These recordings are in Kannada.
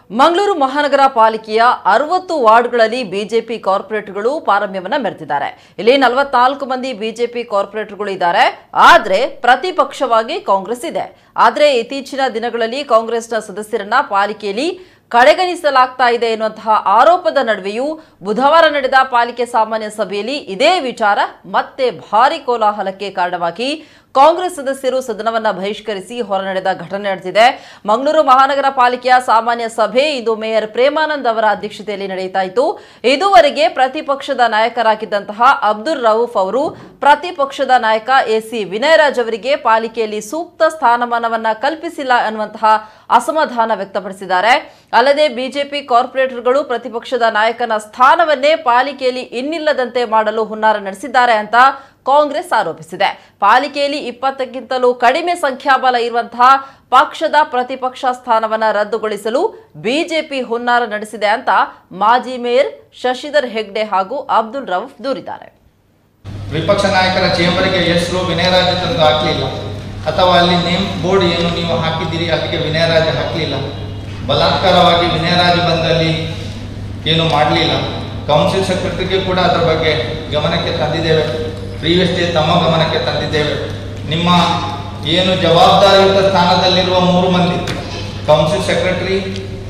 ಮಂಗಳೂರು ಮಹಾನಗರ ಪಾಲಿಕೆಯ ಅರವತ್ತು ವಾರ್ಡ್ಗಳಲ್ಲಿ ಬಿಜೆಪಿ ಕಾರ್ಪೊರೇಟ್ಗಳು ಪಾರಮ್ಯವನ್ನ ಮೆರೆದಿದ್ದಾರೆ ಇಲ್ಲಿ ನಲವತ್ನಾಲ್ಕು ಮಂದಿ ಬಿಜೆಪಿ ಕಾರ್ಪೊರೇಟ್ಗಳು ಇದ್ದಾರೆ ಆದ್ರೆ ಪ್ರತಿಪಕ್ಷವಾಗಿ ಕಾಂಗ್ರೆಸ್ ಇದೆ ಆದ್ರೆ ಇತ್ತೀಚಿನ ದಿನಗಳಲ್ಲಿ ಕಾಂಗ್ರೆಸ್ನ ಸದಸ್ಯರನ್ನ ಪಾಲಿಕೆಯಲ್ಲಿ ಕಡೆಗಣಿಸಲಾಗ್ತಾ ಇದೆ ಎನ್ನುವಂತಹ ಆರೋಪದ ನಡುವೆಯೂ ಬುಧವಾರ ನಡೆದ ಪಾಲಿಕೆ ಸಾಮಾನ್ಯ ಸಭೆಯಲ್ಲಿ ಇದೇ ವಿಚಾರ ಮತ್ತೆ ಭಾರಿ ಕೋಲಾಹಲಕ್ಕೆ ಕಾರಣವಾಗಿ ಕಾಂಗ್ರೆಸ್ ಸದಸ್ಯರು ಸದನವನ್ನ ಬಹಿಷ್ಕರಿಸಿ ಹೊರನಡೆದ ಘಟನೆ ನಡೆದಿದೆ ಮಂಗಳೂರು ಮಹಾನಗರ ಪಾಲಿಕೆಯ ಸಾಮಾನ್ಯ ಸಭೆ ಇಂದು ಮೇಯರ್ ಪ್ರೇಮಾನಂದ್ ಅವರ ಅಧ್ಯಕ್ಷತೆಯಲ್ಲಿ ನಡೆಯುತ್ತಾ ಇತ್ತು ಇದುವರೆಗೆ ಪ್ರತಿಪಕ್ಷದ ನಾಯಕರಾಗಿದ್ದಂತಹ ಅಬ್ದುಲ್ ರೌಫ್ ಅವರು ಪ್ರತಿಪಕ್ಷದ ನಾಯಕ ಎಸಿ ವಿನಯರಾಜ್ ಅವರಿಗೆ ಪಾಲಿಕೆಯಲ್ಲಿ ಸೂಕ್ತ ಸ್ಥಾನಮಾನವನ್ನ ಕಲ್ಪಿಸಿಲ್ಲ ಅನ್ನುವಂತಹ ಅಸಮಾಧಾನ ವ್ಯಕ್ತಪಡಿಸಿದ್ದಾರೆ ಅಲ್ಲದೆ ಬಿಜೆಪಿ ಕಾರ್ಪೊರೇಟರ್ಗಳು ಪ್ರತಿಪಕ್ಷದ ನಾಯಕನ ಸ್ಥಾನವನ್ನೇ ಪಾಲಿಕೆಯಲ್ಲಿ ಇನ್ನಿಲ್ಲದಂತೆ ಮಾಡಲು ಹುನ್ನಾರ ನಡೆಸಿದ್ದಾರೆ ಅಂತ ಕಾಂಗ್ರೆಸ್ ಆರೋಪಿಸಿದೆ ಪಾಲಿಕೆಯಲ್ಲಿ ಇಪ್ಪತ್ತಕ್ಕಿಂತಲೂ ಕಡಿಮೆ ಸಂಖ್ಯಾಬಲ ಇರುವಂತಹ ಪಕ್ಷದ ಪ್ರತಿಪಕ್ಷ ಸ್ಥಾನವನ್ನ ರದ್ದುಗೊಳಿಸಲು ಬಿಜೆಪಿ ಹುನ್ನಾರ ನಡೆಸಿದೆ ಅಂತ ಮಾಜಿ ಮೇಯರ್ ಶಶಿಧರ್ ಹೆಗ್ಡೆ ಹಾಗೂ ಅಬ್ದುಲ್ ರೌಫ್ ದೂರಿದ್ದಾರೆ ವಿಪಕ್ಷ ನಾಯಕರ ಚೇಂಬರ್ಗೆ ಹೆಸರು ವಿನಯರಾಜ ತಂದು ಹಾಕಲಿಲ್ಲ ಅಥವಾ ಅಲ್ಲಿ ನೇಮ್ ಬೋರ್ಡ್ ಏನು ನೀವು ಹಾಕಿದ್ದೀರಿ ಅಲ್ಲಿಗೆ ವಿನಯರಾಜ ಹಾಕಲಿಲ್ಲ ಬಲಾತ್ಕಾರವಾಗಿ ವಿನಯರಾಜ ಬಂದಲ್ಲಿ ಏನು ಮಾಡಲಿಲ್ಲ ಕೌನ್ಸಿಲ್ ಸೆಕ್ರೆಟರಿಗೆ ಕೂಡ ಅದರ ಬಗ್ಗೆ ಗಮನಕ್ಕೆ ತಂದಿದ್ದೇವೆ ಪ್ರೀವಿಯಸ್ ಡೇ ತಮ್ಮ ಗಮನಕ್ಕೆ ತಂದಿದ್ದೇವೆ ನಿಮ್ಮ ಏನು ಜವಾಬ್ದಾರಿಯುತ ಸ್ಥಾನದಲ್ಲಿರುವ ಮೂರು ಮಂದಿ ಕೌನ್ಸಿಲ್ ಸೆಕ್ರೆಟರಿ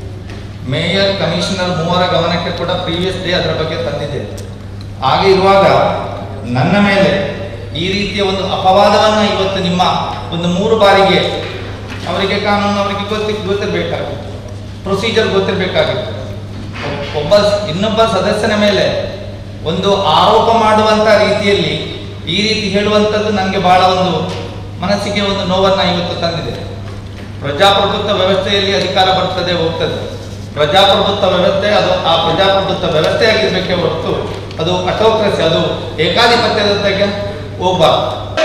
ಮೇಯರ್ ಕಮಿಷನರ್ ಮೂವರ ಗಮನಕ್ಕೆ ಕೂಡ ಪ್ರೀವಿಯಸ್ ಡೇ ಅದರ ಬಗ್ಗೆ ತಂದಿದ್ದೇವೆ ಹಾಗೆ ಇರುವಾಗ ನನ್ನ ಮೇಲೆ ಈ ರೀತಿಯ ಒಂದು ಅಪವಾದವನ್ನು ಇವತ್ತು ನಿಮ್ಮ ಒಂದು ಮೂರು ಬಾರಿಗೆ ಅವರಿಗೆ ಕಾನೂನು ಅವರಿಗೆ ಗೊತ್ತಿ ಗೊತ್ತಿರಬೇಕಾಗಿತ್ತು ಪ್ರೊಸೀಜರ್ ಗೊತ್ತಿರಬೇಕಾಗಿತ್ತು ಒಬ್ಬ ಇನ್ನೊಬ್ಬ ಸದಸ್ಯನ ಮೇಲೆ ಒಂದು ಆರೋಪ ಮಾಡುವಂತ ರೀತಿಯಲ್ಲಿ ಈ ರೀತಿ ಹೇಳುವಂಥದ್ದು ನನಗೆ ಬಹಳ ಒಂದು ಮನಸ್ಸಿಗೆ ಒಂದು ನೋವನ್ನು ಇವತ್ತು ತಂದಿದೆ ಪ್ರಜಾಪ್ರಭುತ್ವ ವ್ಯವಸ್ಥೆಯಲ್ಲಿ ಅಧಿಕಾರ ಬರ್ತದೆ ಹೋಗ್ತದೆ ಪ್ರಜಾಪ್ರಭುತ್ವ ವ್ಯವಸ್ಥೆ ಅದು ಆ ಪ್ರಜಾಪ್ರಭುತ್ವ ವ್ಯವಸ್ಥೆ ಆಗಿರ್ಬೇಕೇ ಹೊರತು ಅದು ಅಟೋಕ್ರಸಿ ಅದು ಏಕಾಧಿಪತ್ಯದೊಂದಿಗೆ ಹೋಗ್ಬಾರ್ದು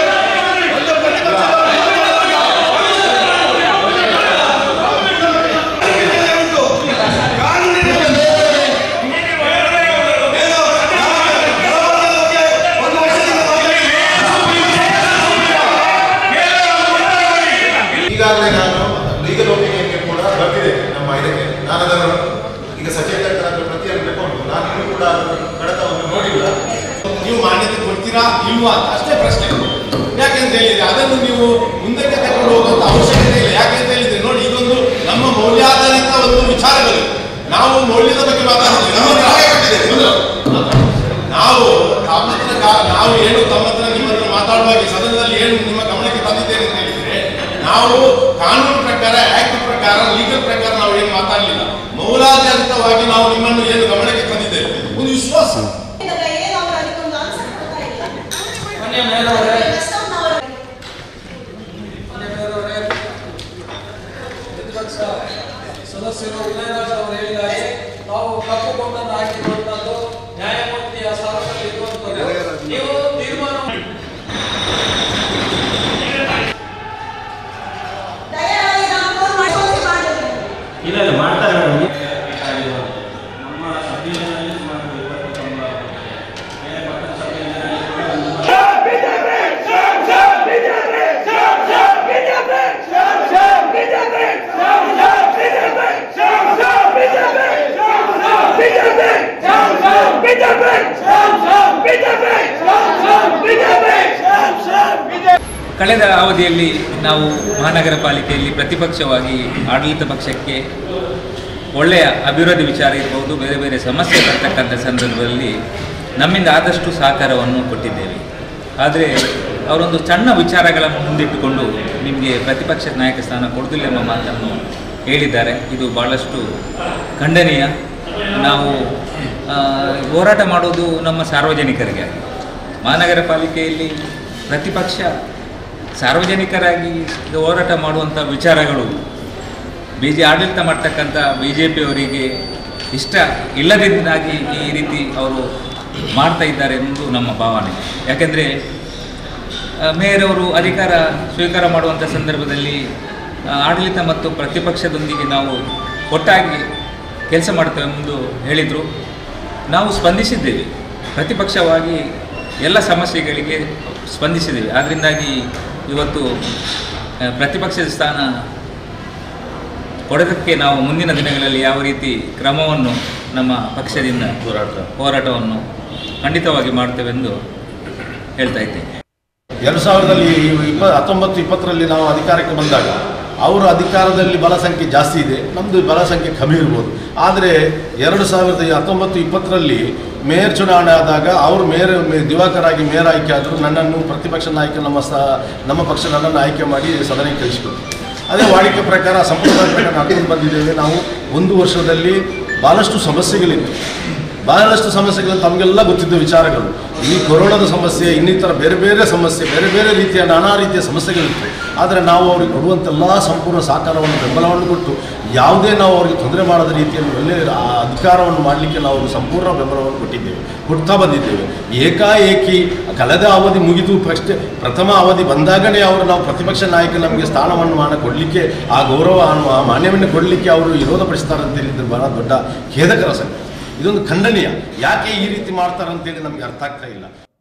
ಈಗಾಗಲೇ ನಾನು ಲೀಗಲ್ ಒಪಿನಿಯನ್ಗೆ ಕೂಡ ಬರ್ತಿದೆ ನಮ್ಮ ಇದಕ್ಕೆ ನಾನು ಅದನ್ನು ಈಗ ಸಚೇತ ಪ್ರತಿಯನ್ನು ತಗೊಂಡು ನಾನು ಇನ್ನೂ ಕೂಡ ಅದರ ಕಡತವನ್ನು ನೋಡಿಲ್ಲ ನೀವು ಮಾನ್ಯತೆ ಕೊಡ್ತೀರಾ ಇಲ್ವಾ ಅಂತ ಅಷ್ಟೇ ಪ್ರಶ್ನೆ ಯಾಕೆಂತ ಹೇಳಿದ್ರೆ ಅದನ್ನು ನೀವು ಮುಂದಕ್ಕೆ ತಗೊಂಡು ಹೋಗುವಂತ ಅವಶ್ಯಕತೆ ಇಲ್ಲ ಯಾಕೆಂತ ಹೇಳಿದ್ರೆ ನೋಡಿ ಇದೊಂದು ನಮ್ಮ ಮೌಲ್ಯಾಧಾರಿತ ಒಂದು ವಿಚಾರಗಳು ನಾವು ಮೌಲ್ಯದ ಬಗ್ಗೆ ಮಾತಾಡ್ತೀವಿ ನಮ್ಮ ಗ್ರಾಹಕ ಕೊಟ್ಟಿದ್ದೇವೆ ಒಂದು. ನಾವು ತಮ್ಮ ಹತ್ರ ಗಾ- ನಾವು ಏನು ತಮ್ಮ ಹತ್ರ ನಿಮ್ಮ ಹತ್ರ ಮಾತಾಡುವಾಗ ಸದನದಲ್ಲಿ ಏನು ನಿಮ್ಮ ಗಮನಕ್ಕೆ ತಂದಿದ್ದೇನೆ ಅಂತ ಹೇಳಿದ್ರೆ ನಾವು ಕಾನೂನು ಪ್ರಕಾರ ಆಕ್ಟ್ ಪ್ರಕಾರ ಲೀಗಲ್ ಪ್ರಕಾರ ನಾವು ಏನು ಮಾತಾಡಲಿಲ್ಲ ಮೌಲಾಧಾರಿತವಾಗಿ ನಾವು ನಿಮ್ಮನ್ನು ಏನು ಗಮನಕ್ಕೆ ತಂದಿದ್ದೇವೆ ಒಂದು ವಿಶ್ವಾಸ ಏನು ಅವರು ಅದಕ್ಕೊಂದು ಆನ್ಸರ್ ಕೊಡ್ತಾ ಇಲ್ಲ ಮೊನ್ನೆ ಮೇಲವರೇ ಕಸ್ಟಮ್ ಅವರು ಮೊನ್ನೆ ಮೇಲವರೇ ಪ್ರತಿಪಕ್ಷ ಸದಸ್ಯರು ವಿನಯರಾಜ್ ಅವರು ಹೇಳಿದಾಗೆ ತಾವು ಕಪ್ಪು ಗೊಂಡನ್ನು ಹಾಕಿರುವಂತದ್ದು ನ್ಯಾಯಮೂರ್ತಿಯ ಸ್ಥಾನದಲ್ಲಿ ಇರುವಂತದ್ದು ನೀವು ತೀರ್ಮಾನ ಮಾಡಿ. ದಯವಾಗಿ ನಾವು ಫೋನ್ ಮಾಡ್ಕೊಂಡು ಮಾಡಿ ಇಲ್ಲ ಇಲ್ಲ ಮಾಡ್ತಾರೆ ಮೇಡಮ್ ನಮ್ಮ ಸಭೆಯಲ್ಲಿ ಸುಮಾರು ಇಪ್ಪತ್ತೊಂಬ ಬೇರೆ ಪಕ್ಕದ ಸಭೆಯಲ್ಲಿ ಕೂಡ ನಮ್ಮ ಕಳೆದ ಅವಧಿಯಲ್ಲಿ ನಾವು ಮಹಾನಗರ ಪಾಲಿಕೆಯಲ್ಲಿ ಪ್ರತಿಪಕ್ಷವಾಗಿ ಆಡಳಿತ ಪಕ್ಷಕ್ಕೆ ಒಳ್ಳೆಯ ಅಭಿವೃದ್ಧಿ ವಿಚಾರ ಇರ್ಬೋದು ಬೇರೆ ಬೇರೆ ಸಮಸ್ಯೆ ಬರ್ತಕ್ಕಂಥ ಸಂದರ್ಭದಲ್ಲಿ ನಮ್ಮಿಂದ ಆದಷ್ಟು ಸಹಕಾರವನ್ನು ಕೊಟ್ಟಿದ್ದೇವೆ ಆದರೆ ಅವರೊಂದು ಸಣ್ಣ ವಿಚಾರಗಳನ್ನು ಮುಂದಿಟ್ಟುಕೊಂಡು ನಿಮಗೆ ಪ್ರತಿಪಕ್ಷ ನಾಯಕ ಸ್ಥಾನ ಕೊಡುವುದಿಲ್ಲ ಎಂಬ ಮಾತನ್ನು ಹೇಳಿದ್ದಾರೆ ಇದು ಭಾಳಷ್ಟು ಖಂಡನೀಯ ನಾವು ಆ, ಹೋರಾಟ ಮಾಡುವುದು ನಮ್ಮ ಸಾರ್ವಜನಿಕರಿಗೆ ಮಹಾನಗರ ಪಾಲಿಕೆಯಲ್ಲಿ ಪ್ರತಿಪಕ್ಷ ಸಾರ್ವಜನಿಕರಾಗಿ ಹೋರಾಟ ಮಾಡುವಂಥ ವಿಚಾರಗಳು ಬಿ ಜೆ ಆಡಳಿತ ಮಾಡ್ತಕ್ಕಂಥ ಬಿ ಜೆ ಪಿಯವರಿಗೆ ಇಷ್ಟ ಇಲ್ಲದಿಂದಾಗಿ ಈ ರೀತಿ ಅವರು ಮಾಡ್ತಾ ಇದ್ದಾರೆ ಎಂದು ನಮ್ಮ ಭಾವನೆ ಯಾಕೆಂದರೆ ಮೇಯರ್ ಅವರು ಅಧಿಕಾರ ಸ್ವೀಕಾರ ಮಾಡುವಂಥ ಸಂದರ್ಭದಲ್ಲಿ ಆ, ಆಡಳಿತ ಮತ್ತು ಪ್ರತಿಪಕ್ಷದೊಂದಿಗೆ ನಾವು ಒಟ್ಟಾಗಿ ಕೆಲಸ ಮಾಡ್ತೇವೆ ಎಂದು ಹೇಳಿದರು ನಾವು ಸ್ಪಂದಿಸಿದ್ದೇವೆ ಪ್ರತಿಪಕ್ಷವಾಗಿ ಎಲ್ಲ ಸಮಸ್ಯೆಗಳಿಗೆ ಸ್ಪಂದಿಸಿದ್ದೇವೆ ಆದ್ದರಿಂದಾಗಿ ಇವತ್ತು ಆ, ಪ್ರತಿಪಕ್ಷದ ಸ್ಥಾನ ಕೊಡೋದಕ್ಕೆ ನಾವು ಮುಂದಿನ ದಿನಗಳಲ್ಲಿ ಯಾವ ರೀತಿ ಕ್ರಮವನ್ನು ನಮ್ಮ ಪಕ್ಷದಿಂದ ಹೋರಾಟ ಹೋರಾಟವನ್ನು ಖಂಡಿತವಾಗಿ ಮಾಡ್ತೇವೆಂದು ಹೇಳ್ತಾ ಇದ್ದೇನೆ ಎರಡು ಸಾವಿರದಲ್ಲಿ ಇಪ್ಪ ಹತ್ತೊಂಬತ್ತು ಇಪ್ಪತ್ತರಲ್ಲಿ ನಾವು ಅಧಿಕಾರಕ್ಕೆ ಬಂದಾಗ ಅವರ ಅಧಿಕಾರದಲ್ಲಿ ಬಲ ಸಂಖ್ಯೆ ಜಾಸ್ತಿ ಇದೆ ನಮ್ಮದು ಬಲ ಸಂಖ್ಯೆ ಕಮ್ಮಿ ಇರ್ಬೋದು ಆದರೆ ಎರಡು ಸಾವಿರದ ಹತ್ತೊಂಬತ್ತು ಇಪ್ಪತ್ತರಲ್ಲಿ ಮೇಯರ್ ಚುನಾವಣೆ ಆದಾಗ ಅವರು ಮೇಯರ್ ಮೇ- ದಿವಾಕರ್ ಆಗಿ ಮೇಯರ್ ಆಯ್ಕೆ ಆದರು ನನ್ನನ್ನು ಪ್ರತಿಪಕ್ಷ ನಾಯಕ ನಮ್ಮ ಸ ನಮ್ಮ ಪಕ್ಷ ನನ್ನನ್ನು ಆಯ್ಕೆ ಮಾಡಿ ಸದನಕ್ಕೆ ಕಳಿಸಿಕೊಟ್ಟು ಅದೇ ವಾಡಿಕೆ ಪ್ರಕಾರ ಸಂಪ್ರದಾಯ ಪ್ರಕಾರ ನಡ್ಕೊಂಡು ಬಂದಿದ್ದೇವೆ ನಾವು ಒಂದು ವರ್ಷದಲ್ಲಿ ಭಾಳಷ್ಟು ಸಮಸ್ಯೆಗಳಿತ್ತು ಬಹಳಷ್ಟು ಸಮಸ್ಯೆಗಳು ತಮಗೆಲ್ಲ ಗೊತ್ತಿದ್ದ ವಿಚಾರಗಳು ಈ ಕೊರೋನಾದ ಸಮಸ್ಯೆ ಇನ್ನಿತರ ಬೇರೆ ಬೇರೆ ಸಮಸ್ಯೆ ಬೇರೆ ಬೇರೆ ರೀತಿಯ ನಾನಾ ರೀತಿಯ ಸಮಸ್ಯೆಗಳಿತ್ತು ಆದರೆ ನಾವು ಅವ್ರಿಗೆ ಕೊಡುವಂತೆಲ್ಲ ಸಂಪೂರ್ಣ ಸಹಕಾರವನ್ನು ಬೆಂಬಲವನ್ನು ಕೊಟ್ಟು ಯಾವುದೇ ನಾವು ಅವರಿಗೆ ತೊಂದರೆ ಮಾಡದ ರೀತಿಯಲ್ಲಿ ಒಳ್ಳೆಯ ಆ ಅಧಿಕಾರವನ್ನು ಮಾಡಲಿಕ್ಕೆ ನಾವು ಅವ್ರಿಗೆ ಸಂಪೂರ್ಣ ಬೆಂಬಲವನ್ನು ಕೊಟ್ಟಿದ್ದೇವೆ ಕೊಡ್ತಾ ಬಂದಿದ್ದೇವೆ ಏಕಾಏಕಿ ಕಳೆದ ಅವಧಿ ಮುಗಿದು ಫಸ್ಟ್ ಪ್ರಥಮ ಅವಧಿ ಬಂದಾಗಲೇ ಅವರು ನಾವು ಪ್ರತಿಪಕ್ಷ ನಾಯಕ ನಮಗೆ ಸ್ಥಾನವನ್ನು ಮಾನ ಕೊಡಲಿಕ್ಕೆ ಆ ಗೌರವ ಆ ಮಾನ್ಯವನ್ನು ಕೊಡಲಿಕ್ಕೆ ಅವರು ವಿರೋಧ ಪಡಿಸ್ತಾರೆ ಅಂತ ಹೇಳಿದ್ರೆ ಬಹಳ ದೊಡ್ಡ ಖೇದಕರ ಸಂಗತಿ ಇದೊಂದು ಖಂಡನೀಯ ಯಾಕೆ ಈ ರೀತಿ ಮಾಡ್ತಾರೆ ಅಂತೇಳಿ ನಮಗೆ ಅರ್ಥ ಆಗ್ತಾ ಇಲ್ಲ